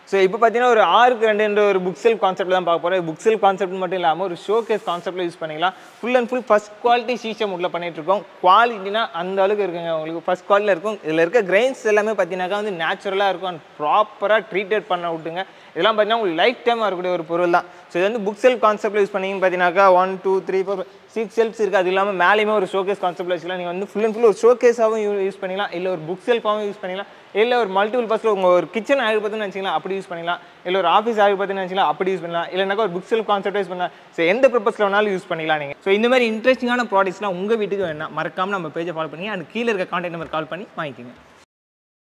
so இப்போ பார்த்தீங்கன்னா ஒரு ஆறுக்கு ரெண்டுன்ற ஒரு புக் செல் கான்செப்ட் தான் பார்க்க போகிறோம் புக் செல் கான்செப்ட் மட்டும் இல்லாமல் ஒரு ஷோ கேஸ் கான்செப்ட்டில் யூஸ் பண்ணிக்கலாம் full and full first quality சீஷம் உள்ள பண்ணிட்டு இருக்கோம் குவாலிட்டினா அந்த அளவுக்கு இருக்குங்க உங்களுக்கு ஃபஸ்ட் குவாலிட்டியில் இருக்கும் இதில் இருக்க கிரெயின்ஸ் எல்லாமே பார்த்தீங்கன்னாக்கா வந்து நேச்சுரலாக இருக்கும் அண்ட் ப்ராப்பராக ட்ரீட்டட் பண்ண விட்டுங்க இதெல்லாம் பார்த்தீங்கன்னா உங்களுக்கு லைஃப் டைம் இருக்கக்கூடிய ஒரு பொருள் தான் ஸோ இது வந்து புக் செல் கான்செப்ட்டில் யூஸ் பண்ணீங்கன்னு பார்த்தீங்கன்னாக்கா one two three four six shelves இருக்குது அது இல்லாமல் மேலேயுமே ஒரு ஷோகேஸ் கான்செப்ட்டில் வச்சுக்கலாம் நீங்கள் வந்து ஃபுல் அண்ட் ஃபுல் ஒரு ஷோகேஸாகவும் யூஸ் பண்ணிக்கலாம் இல்லை ஒரு புக் செல்ஃபாகவும் யூஸ் பண்ணிக்கலாம் இல்லை ஒரு மல்டிபிள் பஸ்ஸில் உங்கள் ஒரு கிச்சன் ஆகி பார்த்துன்னு நினச்சிக்கலாம் அப்படி யூஸ் பண்ணிக்கலாம் இல்லை ஒரு ஆஃபீஸ் ஆகி பார்த்துன்னு நினச்சிக்கலாம் அப்படி யூஸ் பண்ணலாம் இல்லைனாக்கா ஒரு புக் செல்ஃப் கான்செப்ட் யூஸ் பண்ணலாம் ஸோ எந்த பர்பஸில் வேணாலும் யூஸ் பண்ணிக்கலாம் நீங்கள் ஸோ இந்த மாதிரி இன்ட்ரெஸ்டிங்கான ப்ராடக்ட்ஸ்லாம் உங்கள் வீட்டுக்கு வேணாம் மறக்காமல் நம்ம பேஜை ஃபாலோ பண்ணி அந்த கீழே இருக்க கான்டாக்ட் நம்பர் கால் பண்ணி வாங்கிக்கோங்க